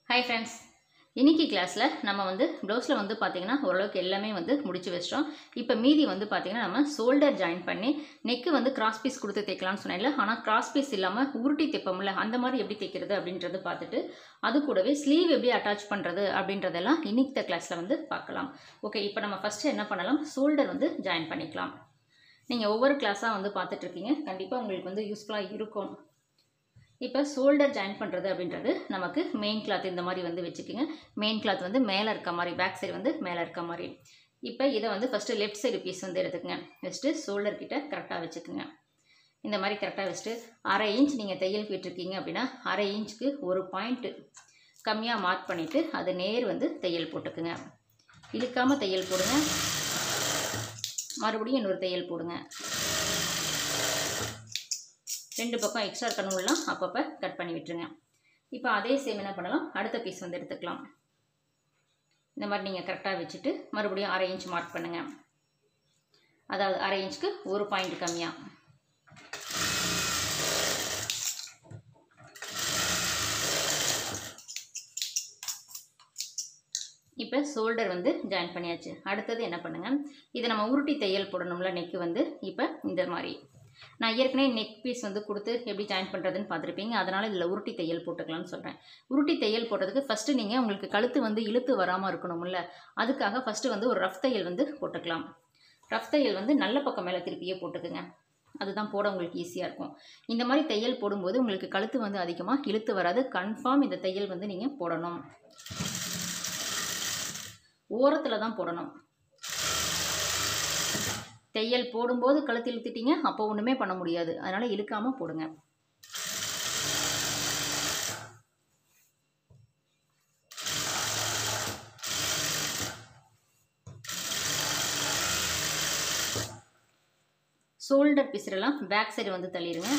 hi friends இன்னைக்கு கிளாஸில் நம்ம வந்து ப்ளவுஸில் வந்து பார்த்திங்கன்னா ஓரளவுக்கு எல்லாமே வந்து முடிச்சு வச்சிட்டோம் இப்போ மீதி வந்து பார்த்திங்கன்னா நம்ம ஷோல்டர் ஜாயின் பண்ணி நெக்கு வந்து கிராஸ் பீஸ் கொடுத்து தைக்கலாம்னு சொன்னேன்ல ஆனால் கிராஸ் பீஸ் இல்லாமல் உருட்டி தைப்போம்ல அந்த மாதிரி எப்படி தைக்கிறது அப்படின்றது பார்த்துட்டு அது கூடவே ஸ்லீவ் எப்படி அட்டாச் பண்ணுறது அப்படின்றதெல்லாம் இன்னைக்கு கிளாஸில் வந்து பார்க்கலாம் ஓகே இப்போ நம்ம ஃபஸ்ட்டு என்ன பண்ணலாம் ஷோல்டர் வந்து ஜாயின் பண்ணிக்கலாம் நீங்கள் ஒவ்வொரு கிளாஸாக வந்து பார்த்துட்ருக்கீங்க கண்டிப்பாக உங்களுக்கு வந்து யூஸ்ஃபுல்லாக இருக்கும் இப்போ ஷோல்டர் ஜாயின் பண்ணுறது அப்படின்றது நமக்கு மெயின் கிளாத் இந்த மாதிரி வந்து வச்சுக்கோங்க மெயின் கிளாத் வந்து மேலே இருக்க மாதிரி பேக் சைடு வந்து மேலே இருக்க மாதிரி இப்போ இதை வந்து ஃபஸ்ட்டு லெஃப்ட் சைடு பீஸ் வந்து எடுத்துக்கங்க வச்சுட்டு ஷோல்டர் கிட்ட கரெக்டாக வச்சுக்கோங்க இந்த மாதிரி கரெக்டாக வச்சுட்டு அரை இன்ச் நீங்கள் தையலுக்கு விட்டுருக்கீங்க அப்படின்னா அரை இன்ச்சுக்கு ஒரு பாயிண்ட்டு கம்மியாக மார்க் பண்ணிவிட்டு அது நேர் வந்து தையல் போட்டுக்குங்க இழுக்காமல் தையல் போடுங்க மறுபடியும் இன்னொரு தையல் போடுங்க ரெண்டு பக்கம் எக்ஸ்ட்ரா இருக்கணும்லாம் அப்பப்போ கட் பண்ணி விட்டுருங்க இப்போ அதே சேம் என்ன பண்ணலாம் அடுத்த பீஸ் வந்து எடுத்துக்கலாம் இந்த மாதிரி நீங்கள் கரெக்டாக வச்சுட்டு மறுபடியும் அரை இன்ச் மார்க் பண்ணுங்கள் அதாவது அரை இன்ச்சுக்கு ஒரு பாயிண்ட் கம்மியாக இப்போ ஷோல்டர் வந்து ஜாயின் பண்ணியாச்சு அடுத்தது என்ன பண்ணுங்கள் இதை நம்ம உருட்டி தையல் போடணும்ல நெக்கு வந்து இப்போ இந்த மாதிரி நான் ஏற்கனவே நெக் பீஸ் வந்து கொடுத்து எப்படி ஜாயின் பண்ணுறதுன்னு பார்த்துருப்பீங்க அதனால் இதில் உருட்டி தையல் போட்டுக்கலாம்னு சொல்கிறேன் உருட்டி தையல் போட்டதுக்கு ஃபஸ்ட்டு நீங்கள் உங்களுக்கு கழுத்து வந்து இழுத்து வராமல் இருக்கணும்ல அதுக்காக ஃபஸ்ட்டு வந்து ஒரு ரஃப் தையல் வந்து போட்டுக்கலாம் ரஃப் தையல் வந்து நல்ல பக்கம் மேலே திருப்பியே போட்டுக்குங்க அதுதான் போட உங்களுக்கு ஈஸியாக இருக்கும் இந்த மாதிரி தையல் போடும்போது உங்களுக்கு கழுத்து வந்து அதிகமாக இழுத்து வராது கன்ஃபார்ம் இந்த தையல் வந்து நீங்கள் போடணும் ஓரத்தில் தான் போடணும் தையல் போடும்போது கழுத்து இழுத்துட்டீங்க அப்போ ஒன்றுமே பண்ண முடியாது அதனால் இழுக்காமல் போடுங்க ஷோல்டர் பிசுறெல்லாம் பேக் சைடு வந்து தள்ளிடுங்க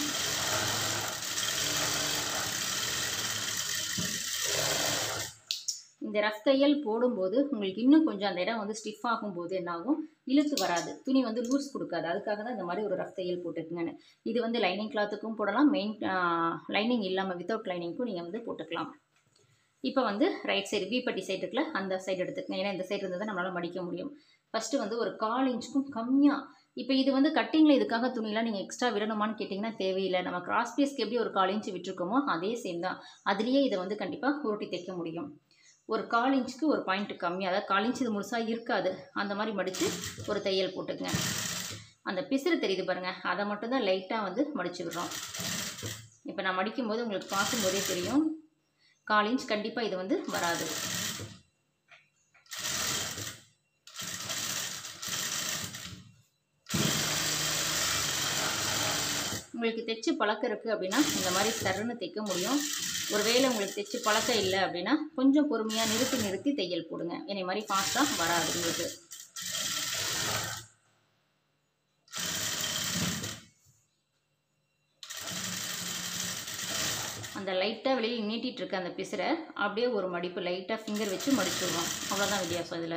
இந்த ரஃப் தையல் போடும்போது உங்களுக்கு இன்னும் கொஞ்சம் அந்த இடம் வந்து ஸ்டிஃப் ஆகும்போது என்னாகும் இழுத்து வராது துணி வந்து லூஸ் கொடுக்காது அதுக்காக தான் இந்த மாதிரி ஒரு ரஃப் தையல் போட்டுக்குங்கன்னு இது வந்து லைனிங் கிளாத்துக்கும் போடலாம் மெயின் லைனிங் இல்லாமல் வித்தவுட் லைனிங்க்கும் நீங்கள் வந்து போட்டுக்கலாம் இப்போ வந்து ரைட் சைடு வீப்பட்டி சைடு இருக்குல்ல அந்த சைடு எடுத்துக்கங்க ஏன்னா இந்த சைடு இருந்தால் தான் நம்மளால் மடிக்க முடியும் ஃபஸ்ட்டு வந்து ஒரு கால் இன்ச்சுக்கும் கம்மியாக இப்போ இது வந்து கட்டிங்கில் இதுக்காக துணியெலாம் நீங்கள் எக்ஸ்ட்ரா விடணுமான்னு கேட்டிங்கன்னா தேவையில்லை நம்ம கிராஸ் பீஸ்க்கு எப்படி ஒரு கால் இன்ச்சு விட்டுருக்கோமோ அதே சேம் தான் அதுலேயே இதை வந்து கண்டிப்பாக உருட்டி தைக்க முடியும் ஒரு கால் இன்ச்சுக்கு ஒரு பாயிண்ட் கம்மி அதாவது கால் இன்ச்சு இது முழுசாக இருக்காது அந்த மாதிரி மடித்து ஒரு தையல் போட்டுக்குங்க அந்த பிசுறு தெரியுது பாருங்கள் அதை மட்டும் தான் லைட்டாக வந்து மடிச்சு விடுறோம் இப்போ நான் மடிக்கும்போது உங்களுக்கு பார்க்கும்போதே தெரியும் கால் இன்ச் கண்டிப்பாக இது வந்து வராது உங்களுக்கு தைச்சு பழக்கம் இருக்குது அப்படின்னா இந்த மாதிரி சருன்னு தைக்க முடியும் ஒருவேளை உங்களுக்கு தைச்சு பழக்கம் இல்லை அப்படின்னா கொஞ்சம் பொறுமையாக நிறுத்தி நிறுத்தி தையல் போடுங்க என்னை மாதிரி ஃபாஸ்ட்டாக வராது உங்களுக்கு அந்த லைட்டாக வெளியில் நீட்டிகிட்டு இருக்க அந்த பிசுரை அப்படியே ஒரு மடிப்பு லைட்டாக ஃபிங்கர் வச்சு மடிச்சுடுவோம் அவ்வளோதான் வித்தியாசம் இதில்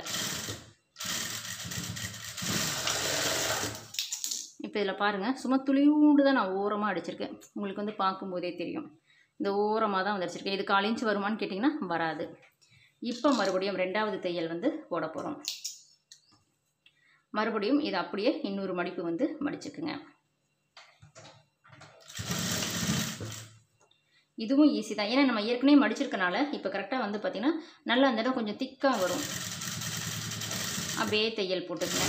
இப்போ இதில் பாருங்கள் சும்மா துளியூண்டு தான் நான் ஓரமாக அடிச்சிருக்கேன் உங்களுக்கு வந்து பார்க்கும்போதே தெரியும் இந்த ஓரமாக தான் வந்து அடிச்சிருக்கேன் இது கால் இன்ச்சு வருமானு கேட்டிங்கன்னா வராது இப்போ மறுபடியும் ரெண்டாவது தையல் வந்து போட போகிறோம் மறுபடியும் இது அப்படியே இன்னொரு மடிப்பு வந்து மடிச்சுக்குங்க இதுவும் ஈஸி தான் ஏன்னா நம்ம ஏற்கனவே மடிச்சிருக்கனால இப்போ கரெக்டாக வந்து பார்த்திங்கன்னா நல்லா அந்த இடம் கொஞ்சம் திக்காக வரும் அப்படியே தையல் போட்டுக்குங்க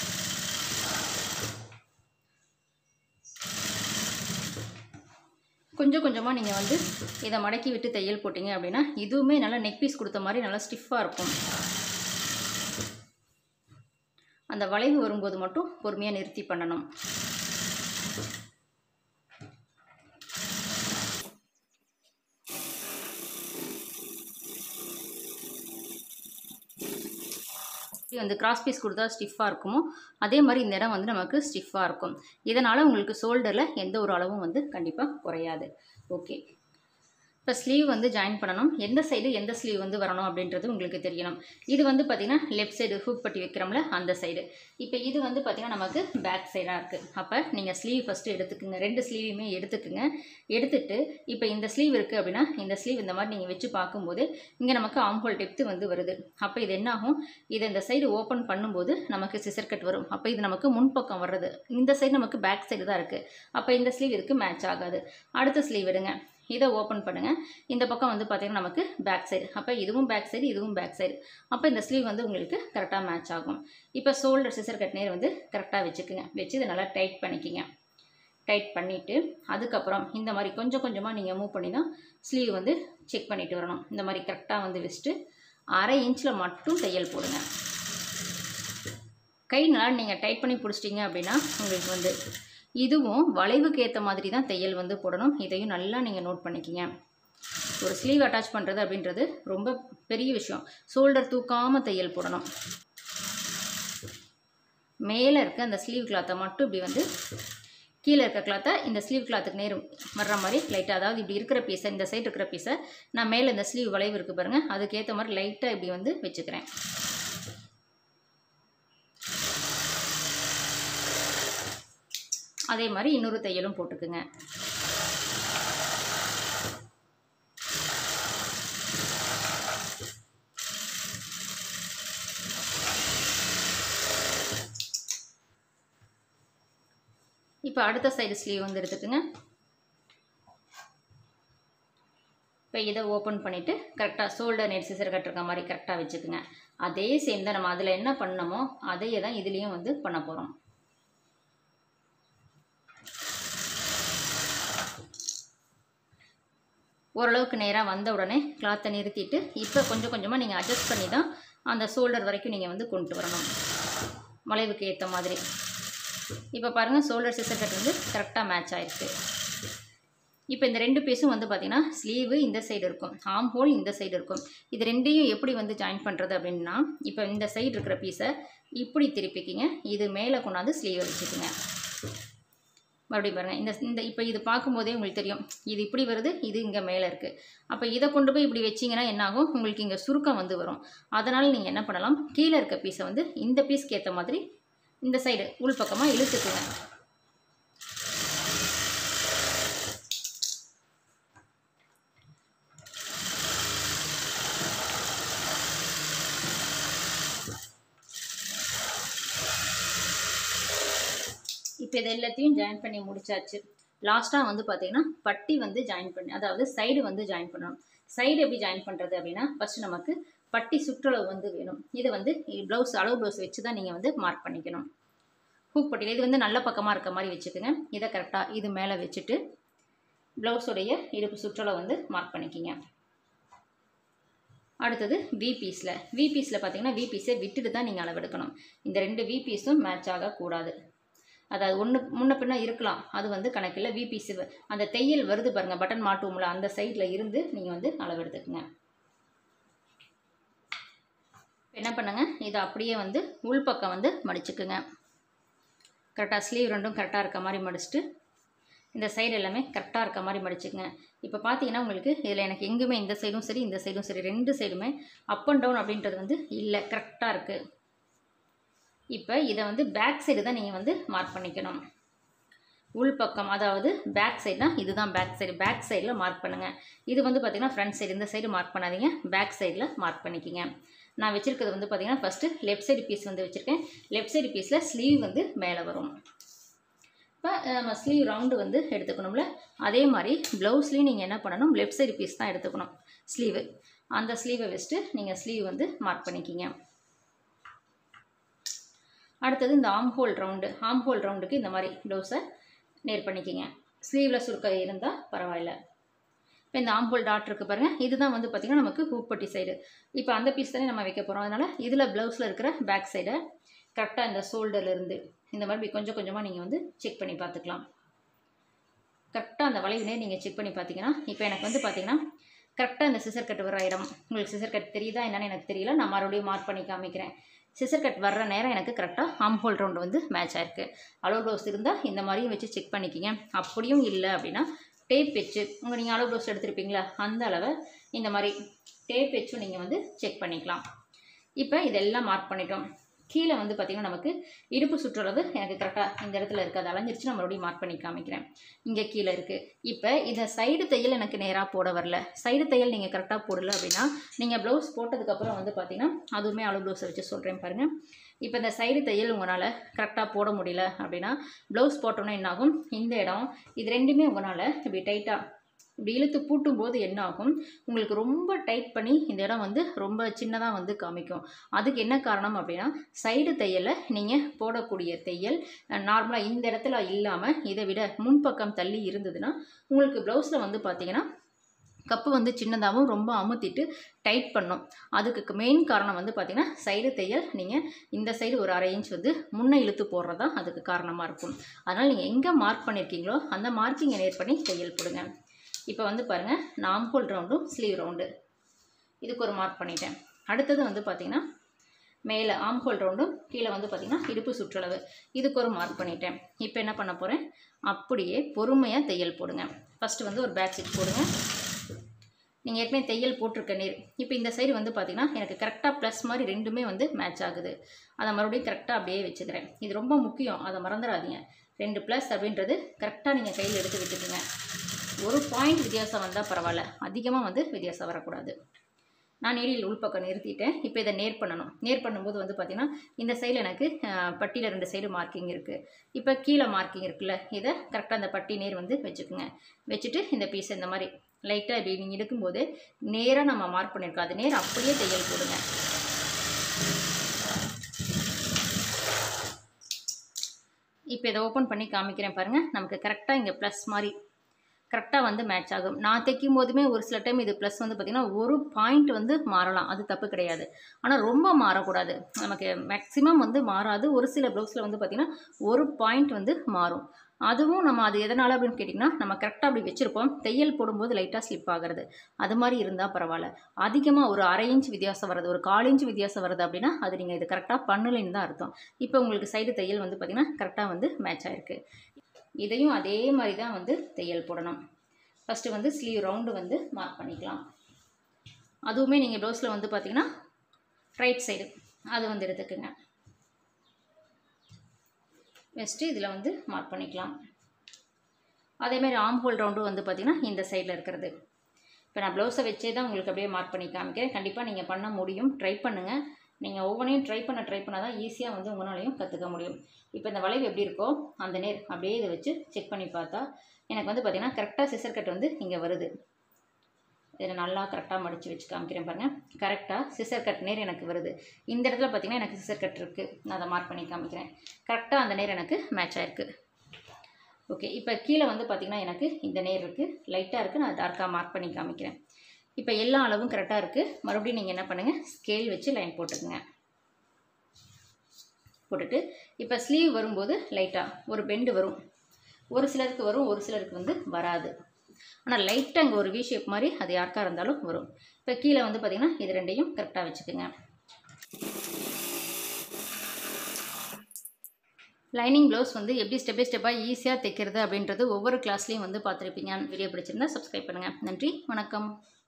கொஞ்சம் கொஞ்சமாக நீங்கள் வந்து இதை மடக்கி விட்டு தையல் போட்டிங்க அப்படின்னா இதுவுமே நல்லா நெக் பீஸ் கொடுத்த மாதிரி நல்லா ஸ்டிஃபாக இருக்கும் அந்த வளைவு வரும்போது மட்டும் பொறுமையாக நிறுத்தி பண்ணணும் வந்து கிராஸ் பீஸ் கொடுத்தா ஸ்டிஃபாக இருக்குமோ அதே மாதிரி இந்த இடம் வந்து நமக்கு ஸ்டிஃபாக இருக்கும் இதனால் உங்களுக்கு ஷோல்டரில் எந்த ஒரு அளவும் வந்து கண்டிப்பாக குறையாது ஓகே இப்போ ஸ்லீவ் வந்து ஜாயின் பண்ணணும் எந்த சைடு எந்த ஸ்லீவ் வந்து வரணும் அப்படின்றது உங்களுக்கு தெரியணும் இது வந்து பார்த்திங்கன்னா லெஃப்ட் சைடு ஹூக் பட்டி வைக்கிறோம்ல அந்த சைடு இப்போ இது வந்து பார்த்திங்கன்னா நமக்கு பேக் சைடாக இருக்குது அப்போ நீங்கள் ஸ்லீவ் ஃபஸ்ட்டு எடுத்துக்குங்க ரெண்டு ஸ்லீவையுமே எடுத்துக்குங்க எடுத்துட்டு இப்போ இந்த ஸ்லீவ் இருக்குது அப்படின்னா இந்த ஸ்லீவ் இந்த மாதிரி நீங்கள் வச்சு பார்க்கும்போது இங்கே நமக்கு ஆம்போல் டெப்த்து வந்து வருது அப்போ இது என்னாகும் இதை இந்த சைடு ஓப்பன் பண்ணும்போது நமக்கு சிசர் கட் வரும் அப்போ இது நமக்கு முன்பக்கம் வர்றது இந்த சைடு நமக்கு பேக் சைடு தான் இருக்குது அப்போ இந்த ஸ்லீவ் இதுக்கு மேட்ச் ஆகாது அடுத்த ஸ்லீவ் எடுங்க இதை ஓப்பன் பண்ணுங்கள் இந்த பக்கம் வந்து பார்த்திங்கன்னா நமக்கு பேக் சைடு அப்போ இதுவும் பேக் சைடு இதுவும் பேக் சைடு அப்போ இந்த ஸ்லீவ் வந்து உங்களுக்கு கரெக்டாக மேட்ச் ஆகும் இப்போ ஷோல்டர் சிசர் கட் நேர் வந்து கரெக்டாக வச்சுக்குங்க வச்சு இதை நல்லா டைட் பண்ணிக்கிங்க டைட் பண்ணிவிட்டு அதுக்கப்புறம் இந்த மாதிரி கொஞ்சம் கொஞ்சமாக நீங்கள் மூவ் பண்ணி தான் ஸ்லீவ் வந்து செக் பண்ணிட்டு வரணும் இந்த மாதிரி கரெக்டாக வந்து வச்சுட்டு அரை இன்ச்சில் மட்டும் தையல் போடுங்க கை நல்லா நீங்கள் டைட் பண்ணி பிடிச்சிட்டிங்க அப்படின்னா உங்களுக்கு வந்து இதுவும் வளைவுக்கு ஏற்ற மாதிரி தான் தையல் வந்து போடணும் இதையும் நல்லா நீங்கள் நோட் பண்ணிக்கிங்க ஒரு ஸ்லீவ் அட்டாச் பண்ணுறது அப்படின்றது ரொம்ப பெரிய விஷயம் ஷோல்டர் தூக்காமல் தையல் போடணும் மேலே இருக்க அந்த ஸ்லீவ் கிளாத்தை மட்டும் இப்படி வந்து கீழே இருக்க கிளாத்தை இந்த ஸ்லீவ் கிளாத்துக்கு நேரம் வர்ற மாதிரி லைட்டாக அதாவது இப்படி இருக்கிற பீஸை இந்த சைடு இருக்கிற பீஸை நான் மேலே இந்த ஸ்லீவ் வளைவு இருக்குது பாருங்கள் அதுக்கேற்ற மாதிரி லைட்டாக இப்படி வந்து வச்சுக்கிறேன் அதே மாதிரி இன்னொரு தையலும் போட்டுக்குங்க இப்போ அடுத்த சைடு ஸ்லீவ் வந்து எடுத்துக்கோங்க இப்போ இதை ஓப்பன் பண்ணிவிட்டு கரெக்டாக ஷோல்டர் நெட் சிசர் கட்டுருக்க மாதிரி கரெக்டாக வச்சுக்கோங்க அதே சேம் தான் நம்ம அதில் என்ன பண்ணமோ அதையே தான் இதுலேயும் வந்து பண்ண போகிறோம் ஓரளவுக்கு நேராக வந்த உடனே கிளாத்தை நிறுத்திட்டு இப்போ கொஞ்சம் கொஞ்சமாக நீங்கள் அட்ஜஸ்ட் பண்ணி தான் அந்த ஷோல்டர் வரைக்கும் நீங்கள் வந்து கொண்டு வரணும் வளைவுக்கு ஏற்ற மாதிரி இப்போ பாருங்கள் ஷோல்டர் சிசர் கட் வந்து கரெக்டாக மேட்ச் ஆயிருக்கு இப்போ இந்த ரெண்டு பீஸும் வந்து பார்த்திங்கன்னா ஸ்லீவு இந்த சைடு இருக்கும் ஆம் ஹோல் இந்த சைடு இருக்கும் இது ரெண்டையும் எப்படி வந்து ஜாயின் பண்ணுறது அப்படின்னா இப்போ இந்த சைடு இருக்கிற பீஸை இப்படி திருப்பிக்கிங்க இது மேலே கொண்டாந்து ஸ்லீவை வச்சுக்கோங்க மறுபடியும் பாருங்கள் இந்த இந்த இப்போ இது பார்க்கும்போதே உங்களுக்கு தெரியும் இது இப்படி வருது இது இங்கே மேலே இருக்குது அப்போ இதை கொண்டு போய் இப்படி வச்சிங்கன்னா என்னாகும் உங்களுக்கு இங்கே சுருக்கம் வந்து வரும் அதனால் நீங்கள் என்ன பண்ணலாம் கீழே இருக்க பீஸை வந்து இந்த பீஸ்க்கு ஏற்ற மாதிரி இந்த சைடு உள்பக்கமாக இழுத்துக்குங்க இப்போ இது எல்லாத்தையும் ஜாயின் பண்ணி முடிச்சாச்சு லாஸ்ட்டாக வந்து பார்த்தீங்கன்னா பட்டி வந்து ஜாயின் பண்ணி அதாவது சைடு வந்து ஜாயின் பண்ணணும் சைடு எப்படி ஜாயின் பண்ணுறது அப்படின்னா ஃபஸ்ட்டு நமக்கு பட்டி சுற்றளவு வந்து வேணும் இதை வந்து ப்ளவுஸ் அளவு ப்ளவுஸ் வச்சு தான் நீங்கள் வந்து மார்க் பண்ணிக்கணும் ஹூக் பட்டியில் இது வந்து நல்ல பக்கமாக இருக்க மாதிரி வச்சுக்கோங்க இதை கரெக்டாக இது மேலே வச்சுட்டு ப்ளவுஸுடைய இடுப்பு சுற்றளவு வந்து மார்க் பண்ணிக்கிங்க அடுத்தது வி பீஸில் வி பீஸில் பார்த்தீங்கன்னா வி பீஸை விட்டுட்டு தான் நீங்கள் அளவெடுக்கணும் இந்த ரெண்டு வி பீஸும் மேட்ச் ஆகக்கூடாது அதாவது ஒன்று முன்ன பின்ன இருக்கலாம் அது வந்து கணக்கில் வி பீஸ் அந்த தையல் வருது பாருங்கள் பட்டன் மாட்டுவோம்ல அந்த சைடில் இருந்து நீங்கள் வந்து அளவெடுத்துக்குங்க என்ன பண்ணுங்க இதை அப்படியே வந்து உள்பக்கம் வந்து மடிச்சுக்குங்க கரெக்டாக ஸ்லீவ் ரெண்டும் கரெக்டாக இருக்க மாதிரி மடிச்சுட்டு இந்த சைடு எல்லாமே கரெக்டாக இருக்க மாதிரி மடிச்சுக்கங்க இப்போ பார்த்தீங்கன்னா உங்களுக்கு இதில் எனக்கு எங்குமே இந்த சைடும் சரி இந்த சைடும் சரி ரெண்டு சைடுமே அப் அண்ட் டவுன் அப்படின்றது வந்து இல்லை கரெக்டாக இருக்குது இப்போ இதை வந்து பேக் சைடு தான் நீங்கள் வந்து மார்க் பண்ணிக்கணும் உள்பக்கம் அதாவது பேக் சைடுனா இதுதான் பேக் சைடு பேக் சைடில் மார்க் பண்ணுங்கள் இது வந்து பார்த்திங்கன்னா ஃப்ரண்ட் சைடு இந்த சைடு மார்க் பண்ணாதீங்க பேக் சைடில் மார்க் பண்ணிக்கிங்க நான் வச்சுருக்கிறது வந்து பார்த்திங்கன்னா ஃபஸ்ட்டு லெஃப்ட் சைடு பீஸ் வந்து வச்சுருக்கேன் லெஃப்ட் சைடு பீஸில் ஸ்லீவ் வந்து மேலே வரும் இப்போ நம்ம ஸ்லீவ் ரவுண்டு வந்து எடுத்துக்கணும்ல அதே மாதிரி ப்ளவுஸ்லேயும் நீங்கள் என்ன பண்ணணும் லெஃப்ட் சைடு பீஸ் தான் எடுத்துக்கணும் ஸ்லீவு அந்த ஸ்லீவை வச்சுட்டு நீங்கள் ஸ்லீவ் வந்து மார்க் பண்ணிக்கிங்க அடுத்தது இந்த arm hole round arm hole ரவுண்டுக்கு இந்த மாதிரி ப்ளவுஸை நேர் பண்ணிக்கிங்க ஸ்லீவில் சுருக்க இருந்தால் பரவாயில்ல இப்போ இந்த ஆம் ஹோல் டாட் இருக்குது பாருங்கள் இதுதான் வந்து பார்த்திங்கன்னா நமக்கு ஹூப்பட்டி சைடு இப்போ அந்த பீஸ் தானே நம்ம வைக்க போகிறோம் அதனால் இதில் ப்ளவுஸில் இருக்கிற பேக் சைடை கரெக்டாக இந்த ஷோல்டர்லேருந்து இந்த மாதிரி கொஞ்சம் கொஞ்சமாக நீங்கள் வந்து செக் பண்ணி பார்த்துக்கலாம் கரெக்டாக அந்த வளைவினே நீங்கள் செக் பண்ணி பார்த்தீங்கன்னா இப்போ எனக்கு வந்து பார்த்தீங்கன்னா கரெக்டாக இந்த சிசர் கட் வர இடம் உங்களுக்கு சிசர் கட் தெரியுதா என்னன்னு எனக்கு தெரியல நான் மறுபடியும் மார்க் பண்ணி காமிக்கிறேன் சிசர் கட் வர்ற நேரம் எனக்கு கரெக்டாக ஆம் ஹோல் ரவுண்டு வந்து மேட்ச் ஆயிருக்கு அலோ ப்ளவுஸ் இருந்தால் இந்த மாதிரியும் வச்சு செக் பண்ணிக்கிங்க அப்படியும் இல்லை அப்படின்னா டேப் வச்சு உங்கள் நீங்கள் அளவு ப்ளவுஸ் எடுத்திருப்பீங்களா அந்த அளவை இந்த மாதிரி டேப் வச்சும் நீங்கள் வந்து செக் பண்ணிக்கலாம் இப்போ இதெல்லாம் மார்க் பண்ணிட்டோம் கீழே வந்து பார்த்திங்கன்னா நமக்கு இடுப்பு சுற்றுறது எனக்கு கரெக்டாக இந்த இடத்துல இருக்குது அது அலைஞ்சிருச்சு நான் மறுபடியும் மார்க் பண்ணி காமிக்கிறேன் இங்கே கீழே இருக்குது இப்போ இதை சைடு தையல் எனக்கு நேராக போட வரல சைடு தையல் நீங்கள் கரெக்டாக போடல அப்படின்னா நீங்கள் ப்ளவுஸ் போட்டதுக்கப்புறம் வந்து பார்த்திங்கன்னா அதுவுமே அளவு ப்ளவுஸை வச்சு சொல்கிறேன் பாருங்கள் இப்போ இந்த சைடு தையல் உங்களால் கரெக்டாக போட முடியல அப்படின்னா ப்ளவுஸ் போட்டோன்னா என்னாகும் இந்த இடம் இது ரெண்டுமே உங்களால் இப்படி டைட்டாக இப்படி இழுத்து பூட்டும் போது என்ன ஆகும் உங்களுக்கு ரொம்ப டைட் பண்ணி இந்த இடம் வந்து ரொம்ப சின்னதாக வந்து காமிக்கும் அதுக்கு என்ன காரணம் அப்படின்னா சைடு தையலை நீங்கள் போடக்கூடிய தையல் நார்மலாக இந்த இடத்துல இல்லாமல் இதை விட முன்பக்கம் தள்ளி இருந்ததுன்னா உங்களுக்கு ப்ளவுஸில் வந்து பார்த்தீங்கன்னா கப்பு வந்து சின்னதாகவும் ரொம்ப அமுத்திட்டு டைட் பண்ணும் அதுக்கு மெயின் காரணம் வந்து பார்த்திங்கன்னா சைடு தையல் நீங்கள் இந்த சைடு ஒரு அரை இன்ச் வந்து முன்னே இழுத்து போடுறது தான் அதுக்கு காரணமாக இருக்கும் அதனால் நீங்கள் எங்கே மார்க் பண்ணியிருக்கீங்களோ அந்த மார்க்கிங்கை நேர் பண்ணி தையல் போடுங்க இப்போ வந்து பாருங்கள் நான் ஆம்ஹோல் ரவுண்டும் ஸ்லீவ் ரவுண்டு இதுக்கு ஒரு மார்க் பண்ணிட்டேன் அடுத்தது வந்து பார்த்திங்கன்னா மேலே ஆம்ஹோல் ரவுண்டும் கீழே வந்து பார்த்திங்கன்னா இடுப்பு சுற்றளவு இதுக்கு ஒரு மார்க் பண்ணிட்டேன் இப்போ என்ன பண்ண போகிறேன் அப்படியே பொறுமையாக தையல் போடுங்க ஃபஸ்ட்டு வந்து ஒரு பேக் ஸ்டிச் போடுங்க நீங்கள் ஏற்கனவே தையல் போட்டிருக்க நீர் இப்போ இந்த சைடு வந்து பார்த்திங்கன்னா எனக்கு கரெக்டாக ப்ளஸ் மாதிரி ரெண்டுமே வந்து மேட்ச் ஆகுது அதை மறுபடியும் கரெக்டாக அப்படியே வச்சுக்கிறேன் இது ரொம்ப முக்கியம் அதை மறந்துடாதீங்க ரெண்டு ப்ளஸ் அப்படின்றது கரெக்டாக நீங்கள் கையில் எடுத்து வச்சுக்கோங்க ஒரு பாயிண்ட் வித்தியாசம் வந்தால் பரவாயில்ல அதிகமாக வந்து வித்தியாசம் வரக்கூடாது நான் நீடியில் உள்பக்கம் நிறுத்திட்டேன் இப்போ இதை நேர் பண்ணணும் நேர் பண்ணும்போது வந்து பார்த்திங்கன்னா இந்த சைடில் எனக்கு பட்டியில் ரெண்டு சைடு மார்க்கிங் இருக்குது இப்போ கீழே மார்க்கிங் இருக்குல்ல இதை கரெக்டாக அந்த பட்டி நேர் வந்து வச்சுக்கோங்க வச்சுட்டு இந்த பீஸ் இந்த மாதிரி லைட்டாக இப்படி நீங்கள் எடுக்கும்போது நேராக நம்ம மார்க் பண்ணியிருக்கோம் அது நேர் அப்படியே தையல் போடுங்க இப்போ இதை ஓப்பன் பண்ணி காமிக்கிறேன் பாருங்கள் நமக்கு கரெக்டாக இங்கே ப்ளஸ் மாதிரி கரெக்டாக வந்து மேட்ச் ஆகும் நான் தைக்கும் போதுமே ஒரு சில டைம் இது ப்ளஸ் வந்து பார்த்திங்கன்னா ஒரு பாயிண்ட் வந்து மாறலாம் அது தப்பு கிடையாது ஆனால் ரொம்ப மாறக்கூடாது நமக்கு மேக்ஸிமம் வந்து மாறாது ஒரு சில ப்ளவுஸில் வந்து பார்த்திங்கன்னா ஒரு பாயிண்ட் வந்து மாறும் அதுவும் நம்ம அது எதனால் அப்படின்னு கேட்டிங்கன்னா நம்ம கரெக்டாக அப்படி வச்சுருப்போம் தையல் போடும்போது லைட்டாக ஸ்லிப் ஆகிறது அது மாதிரி இருந்தால் பரவாயில்ல அதிகமாக ஒரு அரை இன்ச் வித்தியாசம் வருது ஒரு கால் இன்ச் வித்தியாசம் வருது அப்படின்னா அது நீங்கள் இது கரெக்டாக பண்ணலைன்னு தான் அர்த்தம் இப்போ உங்களுக்கு சைடு தையல் வந்து பார்த்திங்கன்னா கரெக்டாக வந்து மேட்ச் ஆகிருக்கு இதையும் அதே மாதிரி தான் வந்து தையல் போடணும் ஃபஸ்ட்டு வந்து ஸ்லீவ் ரவுண்டு வந்து மார்க் பண்ணிக்கலாம் அதுவுமே நீங்கள் ப்ளவுஸில் வந்து பார்த்திங்கன்னா ரைட் சைடு அது வந்து எடுத்துக்கோங்க வெஸ்ட்டு இதில் வந்து மார்க் பண்ணிக்கலாம் அதேமாதிரி ஆம் ஹோல் ரவுண்டும் வந்து பார்த்திங்கன்னா இந்த சைடில் இருக்கிறது இப்போ நான் ப்ளவுஸை வச்சே தான் உங்களுக்கு அப்படியே மார்க் பண்ணி காமிக்கிறேன் கண்டிப்பாக நீங்கள் பண்ண முடியும் ட்ரை பண்ணுங்கள் நீங்கள் ஒவ்வொன்றையும் ட்ரை பண்ண ட்ரை பண்ணால் தான் ஈஸியாக வந்து உங்களாலையும் கற்றுக்க முடியும் இப்போ இந்த வளைவு எப்படி இருக்கோ அந்த நேர் அப்படியே இதை வச்சு செக் பண்ணி பார்த்தா எனக்கு வந்து பார்த்திங்கன்னா கரெக்டாக சிசர் கட் வந்து இங்கே வருது இதை நல்லா கரெக்டாக மடித்து வச்சு காமிக்கிறேன் பாருங்கள் கரெக்டாக சிசர் கட் நேர் எனக்கு வருது இந்த இடத்துல பார்த்திங்கன்னா எனக்கு சிசர் கட் இருக்குது நான் அதை மார்க் பண்ணி காமிக்கிறேன் கரெக்டாக அந்த நேர் எனக்கு மேட்ச் ஆயிருக்கு ஓகே இப்போ கீழே வந்து பார்த்திங்கன்னா எனக்கு இந்த நேர் இருக்குது லைட்டாக இருக்குது நான் டார்க்காக மார்க் பண்ணி காமிக்கிறேன் இப்போ எல்லா அளவும் கரெக்டாக இருக்குது மறுபடியும் நீங்கள் என்ன பண்ணுங்கள் ஸ்கேல் வச்சு லைன் போட்டுக்குங்க போட்டுட்டு இப்போ ஸ்லீவ் வரும்போது லைட்டாக ஒரு பெண்டு வரும் ஒரு சிலருக்கு வரும் ஒரு சிலருக்கு வந்து வராது ஆனால் லைட்டாக அங்கே ஒரு வி ஷேப் மாதிரி அது யாருக்காக இருந்தாலும் வரும் இப்போ கீழே வந்து பார்த்திங்கன்னா இது ரெண்டையும் கரெக்டாக வச்சுக்கோங்க லைனிங் ப்ளவுஸ் வந்து எப்படி ஸ்டெப் பை ஸ்டெப்பாக ஈஸியாக தைக்கிறது அப்படின்றது ஒவ்வொரு கிளாஸ்லேயும் வந்து பார்த்துருப்பீங்க வீடியோ பிடிச்சிருந்தா சப்ஸ்கிரைப் பண்ணுங்கள் நன்றி வணக்கம்